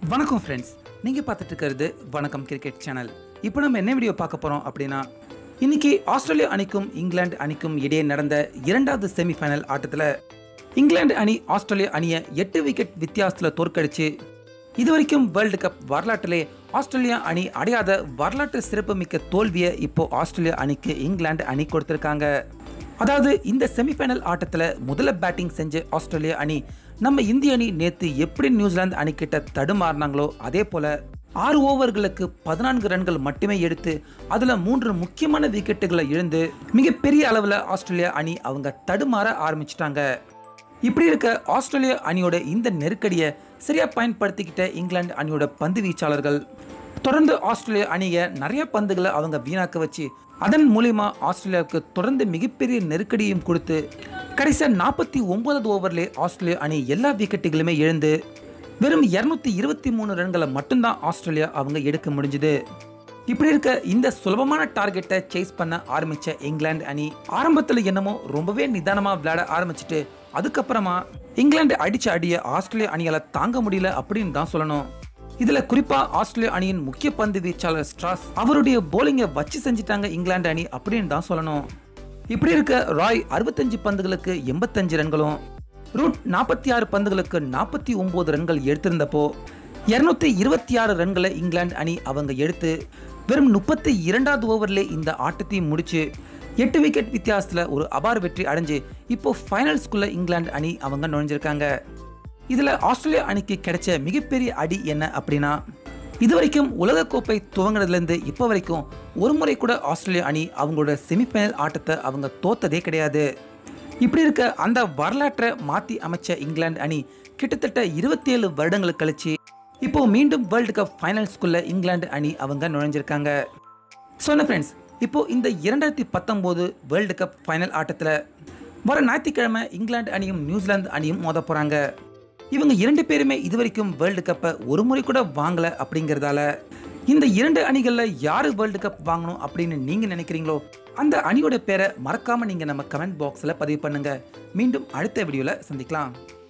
வணக்கம் ஃப்ரெண்ட்ஸ் நீங்கள் பார்த்துட்டு இருக்கிறது வணக்கம் கிரிக்கெட் சேனல் இப்போ நம்ம என்ன வீடியோ பார்க்க போகிறோம் அப்படின்னா இன்னைக்கு ஆஸ்திரேலியா அணிக்கும் இங்கிலாந்து அணிக்கும் இடையே நடந்த இரண்டாவது செமிஃபைனல் ஆட்டத்தில் இங்கிலாந்து அணி ஆஸ்திரேலியா அணியை எட்டு விக்கெட் வித்தியாசத்தில் தோற்கடிச்சு இதுவரைக்கும் வேர்ல்டு கப் வரலாற்றிலே ஆஸ்திரேலியா அணி அடையாத வரலாற்று சிறப்புமிக்க தோல்வியை இப்போ ஆஸ்திரேலியா அணிக்கு இங்கிலாந்து அணி கொடுத்துருக்காங்க அதாவது இந்த செமிஃபைனல் ஆட்டத்தில் முதல்ல பேட்டிங் செஞ்ச ஆஸ்திரேலியா அணி நம்ம இந்திய அணி நேற்று எப்படி நியூசிலாந்து அணிக்கிட்ட தடுமாறினாங்களோ அதே போல ஆறு ஓவர்களுக்கு பதினான்கு ரன்கள் மட்டுமே எடுத்து அதில் மூன்று முக்கியமான விக்கெட்டுகளை இழந்து மிகப்பெரிய அளவில் ஆஸ்திரேலியா அணி அவங்க தடுமாற ஆரம்பிச்சிட்டாங்க இப்படி இருக்க ஆஸ்திரேலியா அணியோட இந்த நெருக்கடியை சரியா பயன்படுத்திக்கிட்ட இங்கிலாந்து அணியோட பந்து வீச்சாளர்கள் தொடர்ந்து ஆஸ்திரேலியா அணியை நிறைய பந்துகளை அவங்க வீணாக்க வச்சு அதன் மூலியமா ஆஸ்திரேலியாவுக்கு தொடர்ந்து மிகப்பெரிய நெருக்கடியும் கொடுத்து கடைசியாக நாற்பத்தி ஒன்பதாவது ஓவர்லேயே ஆஸ்திரேலியா அணி எல்லா விக்கெட்டுகளுமே இழந்து வெறும் இரநூத்தி இருபத்தி மூணு ரன்களை மட்டும்தான் ஆஸ்திரேலியா அவங்க எடுக்க முடிஞ்சுது இப்படி இருக்க இந்த சுலபமான டார்கெட்டை சேஸ் பண்ண ஆரம்பிச்ச இங்கிலாந்து அணி ஆரம்பத்தில் என்னமோ ரொம்பவே நிதானமாக விளையாட ஆரம்பிச்சிட்டு அதுக்கப்புறமா இங்கிலாந்து அடிச்ச அடியை ஆஸ்திரேலியா அணியால தாங்க முடியல அப்படின்னு தான் சொல்லணும் இதுல குறிப்பா ஆஸ்திரேலியா அணியின் முக்கிய பந்து வீச்சாளர் ஸ்ட்ராஸ் அவருடைய போலிங்கை வச்சு செஞ்சிட்டாங்க இங்கிலாந்து அணி அப்படின்னு தான் சொல்லணும் இப்படி இருக்க ராய் அறுபத்தஞ்சு பந்துகளுக்கு எண்பத்தஞ்சு ரன்களும் ரூட் நாற்பத்தி ஆறு பந்துகளுக்கு நாற்பத்தி ஒன்பது ரன்கள் எடுத்திருந்தப்போ இருநூத்தி இருபத்தி ஆறு ரன்களை இங்கிலாந்து அணி அவங்க எடுத்து வெறும் முப்பத்தி இரண்டாவது ஓவரில் இந்த ஆட்டத்தையும் முடிச்சு எட்டு விக்கெட் வித்தியாசத்தில் ஒரு அபார வெற்றி அடைஞ்சு இப்போ ஃபைனல்ஸ்குள்ள இங்கிலாந்து அணி அவங்க நுழைஞ்சிருக்காங்க இதில் ஆஸ்திரேலியா அணிக்கு கிடைச்ச மிகப்பெரிய அடி என்ன அப்படின்னா இதுவரைக்கும் உலகக்கோப்பை துவங்கினதுலேருந்து இப்போ வரைக்கும் ஒரு முறை கூட ஆஸ்திரேலியா அணி அவங்களோட செமிஃபைனல் ஆட்டத்தை அவங்க தோத்ததே கிடையாது இப்படி இருக்க அந்த வரலாற்றை மாற்றி அமைச்ச இங்கிலாந்து அணி கிட்டத்தட்ட இருபத்தி ஏழு வருடங்களுக்கு கழிச்சு இப்போ மீண்டும் வேர்ல்டு கப் ஃபைனல்ஸ்குள்ள இங்கிலாந்து அணி அவங்க நுழைஞ்சிருக்காங்க சொன்ன ஃப்ரெண்ட்ஸ் இப்போ இந்த இரண்டாயிரத்தி பத்தொம்போது வேர்ல்டு கப் ஃபைனல் ஆட்டத்தில் வர ஞாயிற்றுக்கிழமை இங்கிலாந்து அணியும் நியூசிலாந்து அணியும் மோத போகிறாங்க இவங்க இரண்டு பேருமே இதுவரைக்கும் வேர்ல்டு கப்பை ஒரு முறை கூட வாங்கலை அப்படிங்கிறதால இந்த இரண்டு அணிகளில் யார் வேர்ல்டு கப் வாங்கணும் அப்படின்னு நீங்கள் நினைக்கிறீங்களோ அந்த அணியோட பேரை மறக்காமல் நீங்கள் நம்ம கமெண்ட் பாக்ஸில் பதிவு பண்ணுங்கள் மீண்டும் அடுத்த வீடியோவில் சந்திக்கலாம்